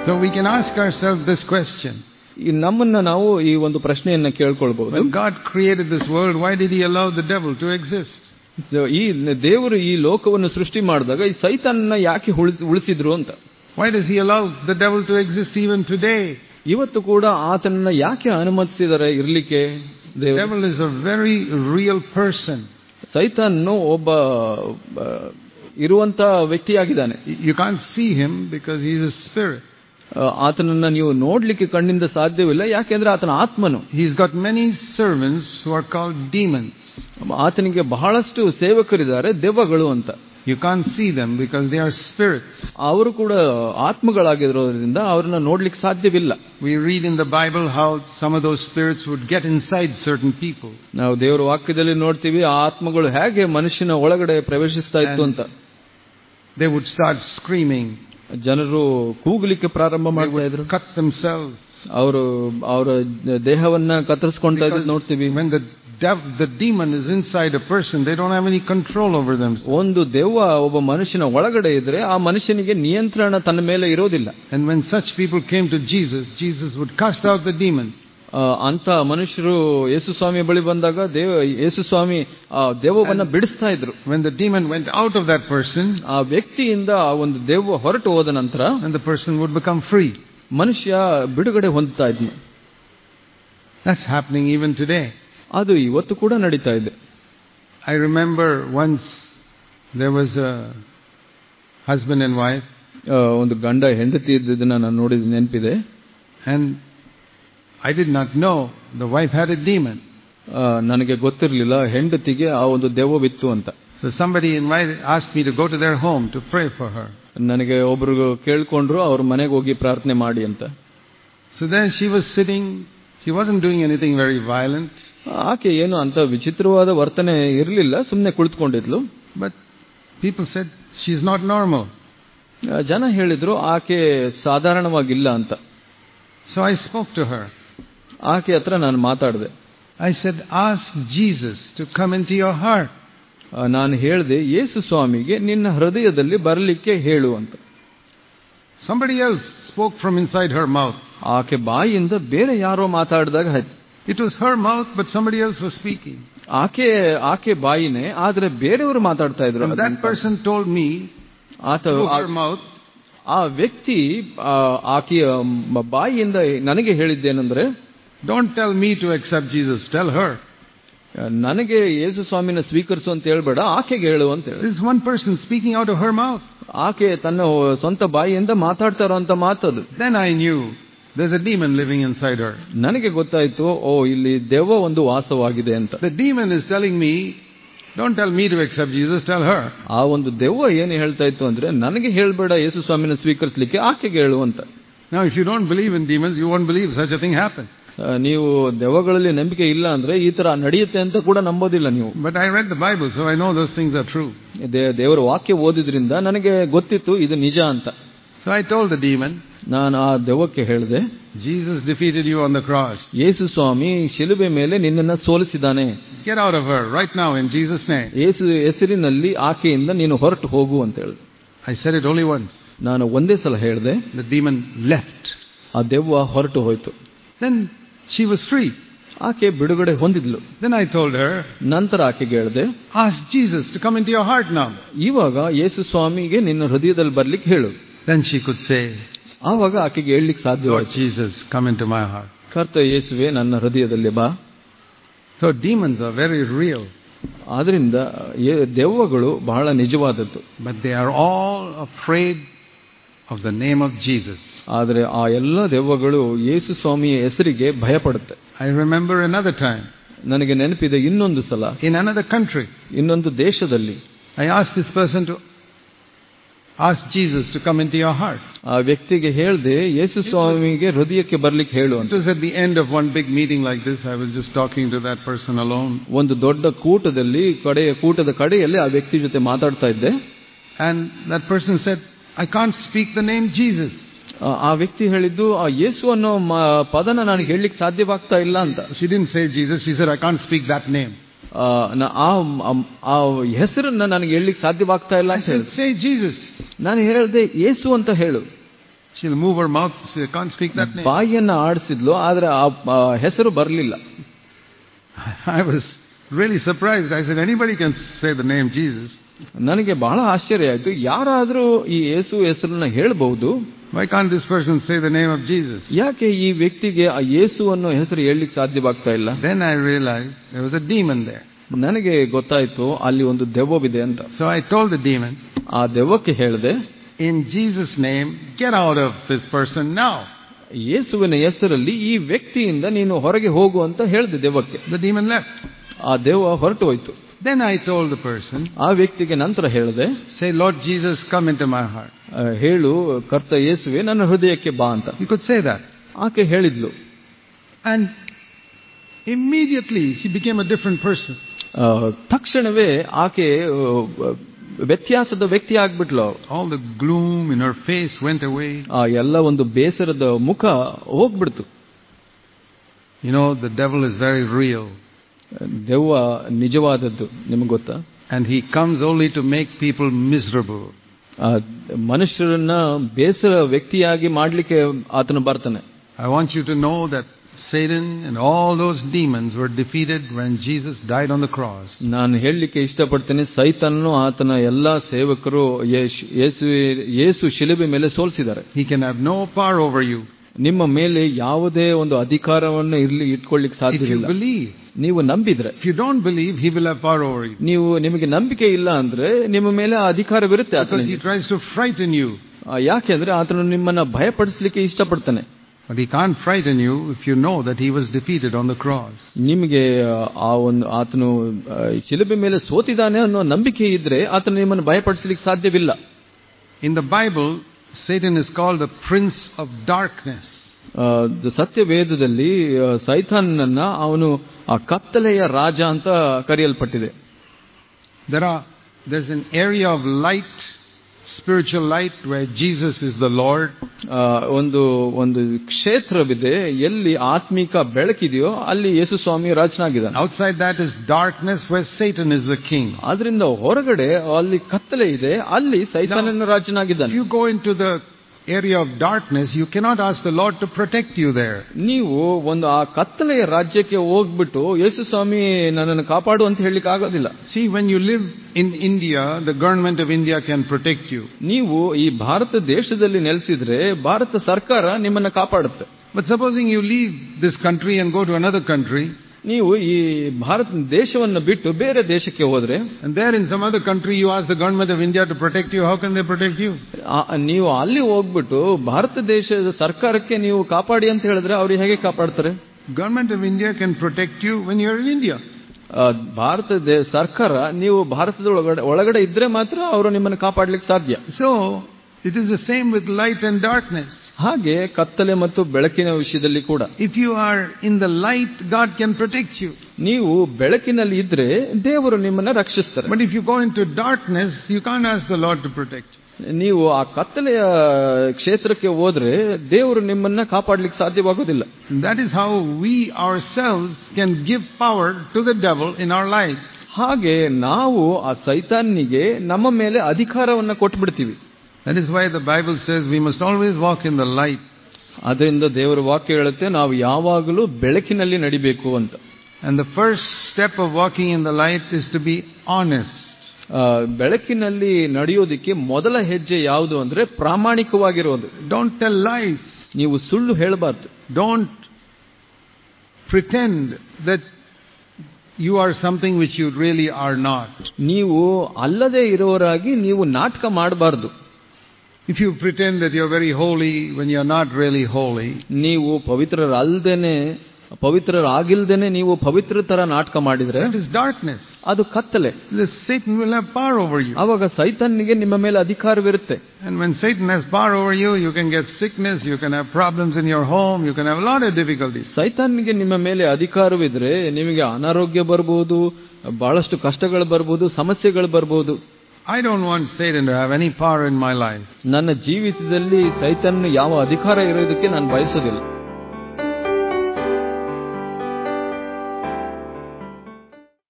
So we can ask ourselves this question. ಈ ನಮ್ಮನ್ನ ನಾವು ಈ ಒಂದು ಪ್ರಶ್ನೆಯನ್ನ ಕೇಳ್ಕೊಳ್ಬಹುದು When God created this world, why did He allow the devil to exist? ಈ ದೇವರು ಈ ಲೋಕವನ್ನು ಸೃಷ್ಟಿ ಮಾಡಿದಾಗ ಈ ಸೈತಾನ್ನ ಯಾಕೆ ಉಳಿಸ್- ಉಳಿಸಿದ್ರು ಅಂತ Why does He allow the devil to exist even today? ಇವತ್ತು ಕೂಡ ಆತನನ್ನ ಯಾಕೆ ಅನುಮತಿಸಿದ್ದಾರೆ ಇರ್ಲಿಕ್ಕೆ The ದೇವರು devil is a very real person. ಸೈತಾನ್ನು ಒಬ್ಬ ಆ, ಇರುವಂತ ವ್ಯಕ್ತಿಯಾಗಿದ್ದಾನೆ You can't see him because he's a spirit. ಆ, ಆತನನ್ನ ನೀವು ನೋಡ್ಲಿಕ್ಕೆ ಕಣ್ಣಿಂದ ಸಾಧ್ಯವಿಲ್ಲ ಯಾಕೆಂದ್ರೆ ಆತನ ಆತ್ಮನು He's got many servants who are called demons. ಆತನಿಗೆ ಬಹಳಷ್ಟು ಸೇವಕರಿದ್ದಾರೆ ದೆವ್ವಗಳು ಅಂತ You can't see them because they are spirits. ಅವರು ಕೂಡ ಆತ್ಮಗಳಾಗಿರೋದ್ರಿಂದ ಅವ್ರನ್ನ ನೋಡ್ಲಿಕ್ಕೆ ಸಾಧ್ಯವಿಲ್ಲ We read in the Bible how some of those spirits would get inside certain people. ನಾವು ದೇವರ ವಾಕ್ಯದಲ್ಲಿ ನೋಡ್ತೀವಿ ಆ ಆತ್ಮಗಳು ಹೇಗೆ ಮನುಷ್ಯನ ಒಳಗಡೆ ಪ್ರವೇಶಿಸ್ತಾ ಇತ್ತು ಅಂತ They would start screaming. ಜನರು ಕೂಗಲಿಕ್ಕೆ ಪ್ರಾರಂಭ They ಮಾಡ್ತಾ would ಇದ್ರು cut themselves. ಅವರು ಅವರ ದೇಹವನ್ನ ಕತ್ತರಿಸ್ಕೊಂತಾ ಇದ್ರು Because ನೋಡ್ತೀವಿ when the dev- the demon is inside a person, they don't have any control over themselves. ಒಂದು ದೆವ್ವ ಒಬ್ಬ ಮನುಷ್ಯನ ಒಳಗಡೆ ಇದ್ರೆ ಆ ಮನುಷ್ಯನಿಗೆ ನಿಯಂತ್ರಣ ತನ್ನ ಮೇಲೆ ಇರೋದಿಲ್ಲ And when such people came to Jesus, Jesus would cast out the demon. ಆ, ಅಂತ ಮನುಷ್ಯರು ಯೇಸು ಸ್ವಾಮಿ ಬಳಿ ಬಂದಾಗ ದೇವ ಯೇಸು ಸ್ವಾಮಿ ಆ ದೆವ್ವವನ್ನ ಬಿಡಿಸ್ತಾ ಇದ್ರು When the demon went out of that person, ಆ ವ್ಯಕ್ತಿಯಿಂದ ಆ ಒಂದು ದೆವ್ವ ಹೊರಟು ಹೋದ ನಂತರ then the person would become free. ಮನುಷ್ಯ ಬಿಡುಗಡೆ ಹೊಂದುತ್ತಾ ಇದ್ನು That's happening even today. ಅದು ಇವತ್ತು ಕೂಡ ನಡೀತಾ ಇದೆ I remember once there was a husband and wife, ಆ, ಒಂದು ಗಂಡ ಹೆಂಡತಿ ಇದ್ದದನ್ನ ನಾನು ನೋಡಿದ ನೆನಪಿದೆ and I did not know the wife had a demon. ಆ, ನನಗೆ ಗೊತ್ತಿರಲಿಲ್ಲ ಹೆಂಡತಿಗೆ ಆ ಒಂದು ದೆವ್ವವಿತ್ತು ಅಂತ So somebody invited, asked me to go to their home to pray for her. ನನಗೆ ಒಬ್ರು ಕೇಳ್ಕೊಂಡ್ರು ಅವ್ರ ಮನೆಗೆ ಹೋಗಿ ಪ್ರಾರ್ಥನೆ ಮಾಡಿ ಅಂತ So then she was sitting, she wasn't doing anything very violent, ಆಕೆ ಏನು ಅಂತ ವಿಚಿತ್ರವಾದ ವರ್ತನೆ ಇರಲಿಲ್ಲ ಸುಮ್ಮನೆ ಕುಳಿತುಕೊಂಡಿದ್ಲು but people said she's not normal. ಆ, ಜನ ಹೇಳಿದ್ರು ಆಕೆ ಸಾಧಾರಣವಾಗಿಲ್ಲ ಅಂತ So I spoke to her. ಆಕೆ ಹತ್ರ ನಾನು ಮಾತಾಡಿದೆ I said, ask Jesus to come into your heart. ಆ, ನಾನು ಹೇಳಿದೆ ಯೇಸು ಸ್ವಾಮಿಗೆ ನಿನ್ನ ಹೃದಯದಲ್ಲಿ ಬರಲಿಕ್ಕೆ ಹೇಳು ಅಂತ Somebody else spoke from inside her mouth. ಆಕೆ ಬಾಯಿಯಿಂದ ಬೇರೆ ಯಾರೋ ಮಾತಾಡಿದಾಗ ಆಯ್ತು It was her mouth, but somebody else was speaking. ಆಕೆ ಆಕೆ ಬಾಯಿನೇ ಆದ್ರೆ ಬೇರೆಯವರು ಮಾತಾಡ್ತಾ ಇದ್ರು And that person told me ಆತ through ಆ- her mouth, ಆ ವ್ಯಕ್ತಿ ಆ, ಆಕೆಯ ಮ- ಬಾಯಿಯಿಂದ ನನಗೆ ಹೇಳಿದ್ದೇನೆಂದ್ರೆ don't tell me to accept Jesus, tell her. ನನಗೆ ಯೇಸು ಸ್ವಾಮಿನ ಸ್ವೀಕರಿಸು ಅಂತ ಹೇಳ್ಬೇಡ ಆಕೆಗೆ ಹೇಳು ಅಂತ ಹೇಳಿ This is one person speaking out of her mouth. ಆಕೆ ತನ್ನ ಸ್ವಂತ ಬಾಯಿಯಿಂದ ಮಾತಾಡ್ತಾ ಇರೋಂತ ಮಾತದು Then I knew there's a demon living inside her. ನನಗೆ ಗೊತ್ತಾಯ್ತು ಓ ಇಲ್ಲಿ ದೆವ್ವ ಒಂದು ವಾಸವಾಗಿದೆ ಅಂತ The demon is telling me, don't tell me to accept Jesus, tell her. ಆ ಒಂದು ದೆವ್ವ ಏನು ಹೇಳ್ತಾ ಇತ್ತು ಅಂದ್ರೆ ನನಗೆ ಹೇಳ್ಬೇಡ ಯೇಸು ಸ್ವಾಮಿನ ಸ್ವೀಕರಿಸಲಿಕ್ಕೆ ಆಕೆಗೆ ಹೇಳು ಅಂತ Now, if you don't believe in demons, you won't believe such a thing happened. ಆ, ನೀವು ದೆವ್ವಗಳಲ್ಲಿ ನಂಬಿಕೆ ಇಲ್ಲ ಅಂದ್ರೆ ಈ ತರ ನಡೆಯುತ್ತೆ ಅಂತ ಕೂಡ ನಂಬೋದಿಲ್ಲ ನೀವು But I read the Bible, so I know those things are true. ದೇ- ದೇವರ ವಾಕ್ಯ ಓದಿದ್ರಿಂದ ನನಗೆ ಗೊತ್ತಿತ್ತು ಇದು ನಿಜ ಅಂತ So I told the demon, ನಾನು ಆ ದೆವ್ವಕ್ಕೆ ಹೇಳಿದೆ Jesus defeated you on the cross. ಯೇಸು ಸ್ವಾಮಿ ಶಿಲುಬೆ ಮೇಲೆ ನಿನ್ನನ್ನ ಸೋಲಿಸಿದ್ದಾನೆ Get out of her right now in Jesus' name. ಯೇಸು ಹೆಸರಿನಲ್ಲಿ ಆಕೆಯಿಂದ ನೀನು ಹೊರಟು ಹೋಗು ಅಂತ ಹೇಳಿದೆ I said it only once. ನಾನು ಒಂದೇ ಸಲ ಹೇಳಿದೆ The demon left. ಆ ದೆವ್ವ ಹೊರಟು ಹೋಯ್ತು Then she was free. ಆಕೆ ಬಿಡುಗಡೆ ಹೊಂದಿದ್ಲು Then I told her, ನಂತರ ಆಕೆಗೆ ಹೇಳಿದೆ ask Jesus to come into your heart now. ಇವಾಗ ಯೇಸು ಸ್ವಾಮಿಗೆ ನಿನ್ನ ಹೃದಯದಲ್ಲಿ ಬರ್ಲಿಕ್ಕೆ ಹೇಳು Then she could say, ಆವಾಗ ಆಕೆಗೆ ಹೇಳಲಿಕ್ಕೆ Lord ಸಾಧ್ಯವಾಯ್ತು Jesus, come into my heart. ಕರ್ತ ಯೇಸುವೆ ನನ್ನ ಹೃದಯದಲ್ಲಿ ಬಾ So demons are very real, ಆದ್ರಿಂದ ಏ- ದೆವ್ವಗಳು ಬಹಳ ನಿಜವಾದದ್ದು but they are all afraid of the name of Jesus. ಆದರೆ ಆ ಎಲ್ಲ ದೆವ್ವಗಳು ಯೇಸು ಸ್ವಾಮಿಯ ಹೆಸರಿಗೆ ಭಯಪಡುತ್ತೆ I remember another time ನನಗೆ ನೆನಪಿದೆ ಇನ್ನೊಂದು ಸಲ in another country. ಇನ್ನೊಂದು ದೇಶದಲ್ಲಿ I asked this person to ask Jesus to come into your heart. ಆ ವ್ಯಕ್ತಿಗೆ ಹೇಳ್ದೆ ಯೇಸು ಸ್ವಾಮಿಗೆ ಹೃದಯಕ್ಕೆ ಬರ್ಲಿಕ್ಕೆ ಹೇಳು It ಅಂತ was at the end of one big meeting like this. I was just talking to that person alone. ಒಂದು ದೊಡ್ಡ ಕೂಟದಲ್ಲಿ ಕಡೆಯ ಕೂಟದ ಕಡೆಯಲ್ಲಿ ಆ ವ್ಯಕ್ತಿ ಜೊತೆ ಮಾತಾಡ್ತಾ ಇದ್ದೆ And that person said, I can't speak the name Jesus. ಆ- ಆ ವ್ಯಕ್ತಿ ಹೇಳಿದ್ದು ಆ ಯೇಸು ಅನ್ನೋ ಮ- ಪದನ ನನಗೆ ಹೇಳಲಿಕ್ಕೆ ಸಾಧ್ಯವಾಗ್ತಾ ಇಲ್ಲ ಅಂತ She didn't say Jesus. She said, I can't speak that name. ಆ, ನ- ಆ ಆ- ಆ ಹೆಸರನ್ನ ನನಗೆ ಹೇಳಲಿಕ್ಕೆ ಸಾಧ್ಯವಾಗ್ತಾ ಇಲ್ಲ I ಅಂತ said, ಹೇಳಿದೆ say Jesus. ನಾನು ಹೇಳಿದೆ ಯೇಸು ಅಂತ ಹೇಳು She'll move her mouth, she can't speak that name. ಬಾಯಿಯನ್ನ ಆಡಿಸಿದ್ಲು ಆದ್ರೆ ಆ ಆ ಹೆಸರು ಬರಲಿಲ್ಲ I was really surprised. I said, anybody can say the name Jesus. ನನಗೆ ಬಹಳ ಆಶ್ಚರ್ಯ ಆಯ್ತು ಯಾರಾದ್ರೂ ಈ ಯೇಸು ಹೆಸರನ್ನ ಹೇಳ್ಬಹುದು Why can't this person say the name of Jesus? ಯಾಕೆ ಈ ವ್ಯಕ್ತಿಗೆ ಆ ಯೇಸು ಅನ್ನೋ ಹೆಸರು ಹೇಳಲಿಕ್ಕೆ ಸಾಧ್ಯವಾಗ್ತಾ ಇಲ್ಲ Then I realized there was a demon there. ನನಗೆ ಗೊತ್ತಾಯ್ತು ಅಲ್ಲಿ ಒಂದು ದೆವ್ವವಿದೆ ಅಂತ So I told the demon, ಆ ದೆವ್ವಕ್ಕೆ ಹೇಳಿದೆ in Jesus' name, get out of this person now. ಯೇಸುವಿನ ಹೆಸರಲ್ಲಿ ಈ ವ್ಯಕ್ತಿಯಿಂದ ನೀನು ಹೊರಗೆ ಹೋಗು ಅಂತ ಹೇಳಿದೆ ದೆವ್ವಕ್ಕೆ The demon left. ಆ ದೆವ್ವ ಹೊರಟು ಹೋಯ್ತು Then I told the person, ಆ ವ್ಯಕ್ತಿಗೆ ನಂತರ ಹೇಳಿದೆ say, Lord Jesus, come into my heart. ಆ, ಹೇಳು ಕರ್ತ ಯೇಸುವೆ ನನ್ನ ಹೃದಯಕ್ಕೆ ಬಾ ಅಂತ You could say that. ಆಕೆ ಹೇಳಿದ್ಲು And immediately she became a different person. ಆ, ತಕ್ಷಣವೇ ಆಕೆ ಆ, ವ್ಯತ್ಯಾಸದ ವ್ಯಕ್ತಿ ಆಗ್ಬಿಟ್ಲು ಅವ್ಳು. All the gloom in her face went away. ಆ ಎಲ್ಲ ಒಂದು ಬೇಸರದ ಮುಖ ಹೋಗ್ಬಿಡ್ತು You know, the devil is very real. ದೆವ್ವ ನಿಜವಾದದ್ದು ನಿಮಗೆ ಗೊತ್ತಾ And he comes only to make people miserable. ಆ ಮನುಷ್ಯರನ್ನ ಬೇಸರ ವ್ಯಕ್ತಿಯಾಗಿ ಮಾಡ್ಲಿಕ್ಕೆ ಆತನು ಬರ್ತಾನೆ I want you to know that Satan and all those demons were defeated when Jesus died on the cross. ನಾನು ಹೇಳಲಿಕ್ಕೆ ಇಷ್ಟಪಡ್ತೇನೆ ಸೈತನ್ನು ಆತನ ಎಲ್ಲಾ ಸೇವಕರು ಯೇಸು ಯೇಸು- ಯೇಸು ಶಿಲುಬೆ ಮೇಲೆ ಸೋಲಿಸಿದ್ದಾರೆ He can have no power over you ನಿಮ್ಮ ಮೇಲೆ ಯಾವುದೇ ಒಂದು ಅಧಿಕಾರವನ್ನು ಇರ್ಲಿ ಇಟ್ಕೊಳ್ಳಿಕ್ಕೆ if you ಸಾಧ್ಯವಿಲ್ಲ believe. ನೀವು ನಂಬಿದ್ರೆ If you don't believe, he will have power over you. ನೀವು ನಿಮಗೆ ನಂಬಿಕೆ ಇಲ್ಲ ಅಂದ್ರೆ ನಿಮ್ಮ ಮೇಲೆ ಆ ಅಧಿಕಾರವಿರುತ್ತೆ Because he ಆತನಿಗೆ. tries to frighten you. ಆ, ಯಾಕೆಂದ್ರೆ ಆತನು ನಿಮ್ಮನ್ನ ಭಯಪಡಿಸ್ಲಿಕ್ಕೆ ಇಷ್ಟಪಡ್ತಾನೆ But he can't frighten you if you know that he was defeated on the cross. ನಿಮಗೆ ಆ ಒಂದು ಆತನು ಆ, ಶಿಲುಬೆ ಮೇಲೆ ಸೋತಿದ್ದಾನೆ ಅನ್ನೋ ನಂಬಿಕೆ ಇದ್ರೆ ಆತನು ನಿಮ್ಮನ್ನು ಭಯಪಡಿಸ್ಲಿಕ್ಕೆ ಸಾಧ್ಯವಿಲ್ಲ In the Bible, Satan is called the prince of darkness. ಆ, ಸತ್ಯ ವೇದದಲ್ಲಿ ಆ, ಸೈತಾನನ್ನ ಅವನು ಆ ಕತ್ತಲೆಯ ರಾಜ ಅಂತ ಕರೆಯಲ್ಪಟ್ಟಿದೆ There are, there's an area of light, spiritual light, where Jesus is the Lord. ಆ, ಒಂದು ಒಂದು ಕ್ಷೇತ್ರವಿದೆ ಎಲ್ಲಿ ಆತ್ಮಿಕ ಬೆಳಕಿದೆಯೋ ಅಲ್ಲಿ ಯೇಸು ಸ್ವಾಮಿ ರಾಜನಾಗಿದ್ದಾನೆ Outside that is darkness, where Satan is the king. ಆದ್ರಿಂದ ಹೊರಗಡೆ ಅಲ್ಲಿ ಕತ್ತಲೆ ಇದೆ ಅಲ್ಲಿ ಸೈತಾನನ If ರಾಜನಾಗಿದ್ದಾನೆ you go into the area of darkness, you cannot ask the Lord to protect you there. ನೀವು ಒಂದು ಆ ಕತ್ತಲೆಯ ರಾಜ್ಯಕ್ಕೆ ಹೋಗ್ಬಿಟ್ಟು ಯೇಸು ಸ್ವಾಮಿ ನನ್ನನ್ನು ಕಾಪಾಡು ಅಂತ ಹೇಳಲಿಕ್ಕೆ ಆಗೋದಿಲ್ಲ See, when you live in India, the government of India can protect you. ನೀವು ಈ ಭಾರತ ದೇಶದಲ್ಲಿ ನೆಲೆಸಿದ್ರೆ ಭಾರತ ಸರ್ಕಾರ ನಿಮ್ಮನ್ನ ಕಾಪಾಡುತ್ತೆ But supposing you leave this country and go to another country, ನೀವು ಈ ಭಾರತ ದೇಶವನ್ನು ಬಿಟ್ಟು ಬೇರೆ ದೇಶಕ್ಕೆ ಹೋದ್ರೆ and there in some other country you ask the government of India to protect you, how can they protect you? ಆ- ನೀವು ಅಲ್ಲಿ ಹೋಗ್ಬಿಟ್ಟು ಭಾರತ ದೇಶದ ಸರ್ಕಾರಕ್ಕೆ ನೀವು ಕಾಪಾಡಿ ಅಂತ ಹೇಳಿದ್ರೆ ಅವ್ರು ಹೇಗೆ ಕಾಪಾಡ್ತಾರೆ Government of India can protect you when you're in India. ಆ, ಭಾರತ ದೇ- ಸರ್ಕಾರ ನೀವು ಭಾರತದ ಒಳಗಡೆ ಒಳಗಡೆ ಇದ್ರೆ ಮಾತ್ರ ಅವರು ನಿಮ್ಮನ್ನು ಕಾಪಾಡ್ಲಿಕ್ಕೆ ಸಾಧ್ಯ So, it is the same with light and darkness. ಹಾಗೆ ಕತ್ತಲೆ ಮತ್ತು ಬೆಳಕಿನ ವಿಷಯದಲ್ಲಿ ಕೂಡ If you are in the light, God can protect you. ನೀವು ಬೆಳಕಿನಲ್ಲಿ ಇದ್ರೆ ದೇವರು ನಿಮ್ಮನ್ನ ರಕ್ಷಿಸ್ತಾರೆ But if you go into darkness, you can't ask the Lord to protect you. ನೀವು ಆ ಕತ್ತಲೆಯ ಕ್ಷೇತ್ರಕ್ಕೆ ಹೋದ್ರೆ ದೇವರು ನಿಮ್ಮನ್ನ ಕಾಪಾಡ್ಲಿಕ್ಕೆ ಸಾಧ್ಯವಾಗೋದಿಲ್ಲ And that is how we ourselves can give power to the devil in our lives. ಹಾಗೆ ನಾವು ಆ ಸೈತಾನ್ನಿಗೆ ನಮ್ಮ ಮೇಲೆ ಅಧಿಕಾರವನ್ನ ಕೊಟ್ಬಿಡ್ತೀವಿ That is why the Bible says we must always walk in the light. ಅದರಿಂದ ದೇವರ ವಾಕ್ಯ ಹೇಳುತ್ತೆ ನಾವು ಯಾವಾಗಲೂ ಬೆಳಕಿನಲ್ಲಿ ನಡಿಬೇಕು ಅಂತ And the first step of walking in the light is to be honest. ಆ, ಬೆಳಕಿನಲ್ಲಿ ನಡೆಯೋದಿಕ್ಕೆ ಮೊದಲ ಹೆಜ್ಜೆ ಯಾವುದು ಅಂದ್ರೆ ಪ್ರಾಮಾಣಿಕವಾಗಿರೋದು Don't tell lies. ನೀವು ಸುಳ್ಳು ಹೇಳಬಾರ್ದು Don't pretend that you are something which you really are not. ನೀವು ಅಲ್ಲದೆ ಇರೋರಾಗಿ ನೀವು ನಾಟಕ ಮಾಡಬಾರ್ದು If you pretend that you're very holy when you're not really holy, ನೀವು ಪವಿತ್ರರಲ್ದೇನೆ ಪವಿತ್ರರಾಗಿಲ್ದೇನೆ ನೀವು ಪವಿತ್ರ ತರ ನಾಟಕ ಮಾಡಿದ್ರೆ that is darkness. ಅದು ಕತ್ತಲೆ The Satan will have power over you. ಅವಾಗ ಸೈತಾನ್ನಿಗೆ ನಿಮ್ಮ ಮೇಲೆ ಅಧಿಕಾರವಿರುತ್ತೆ And when Satan has power over you, you can get sickness, you can have problems in your home, you can have a lot of difficulties. ಸೈತಾನ್ನಿಗೆ ನಿಮ್ಮ ಮೇಲೆ ಅಧಿಕಾರವಿದ್ರೆ ನಿಮಗೆ ಅನಾರೋಗ್ಯ ಬರ್ಬೋದು ಬಹಳಷ್ಟು ಕಷ್ಟಗಳು ಬರ್ಬೋದು ಸಮಸ್ಯೆಗಳು ಬರ್ಬೋದು I don't want Satan to have any power in my life. ನನ್ನ ಜೀವಿತದಲ್ಲಿ ಸೈತಾನ್ ಯಾವ ಅಧಿಕಾರ ಇರೋದಕ್ಕೆ ನಾನು ಬಯಸೋದಿಲ್ಲ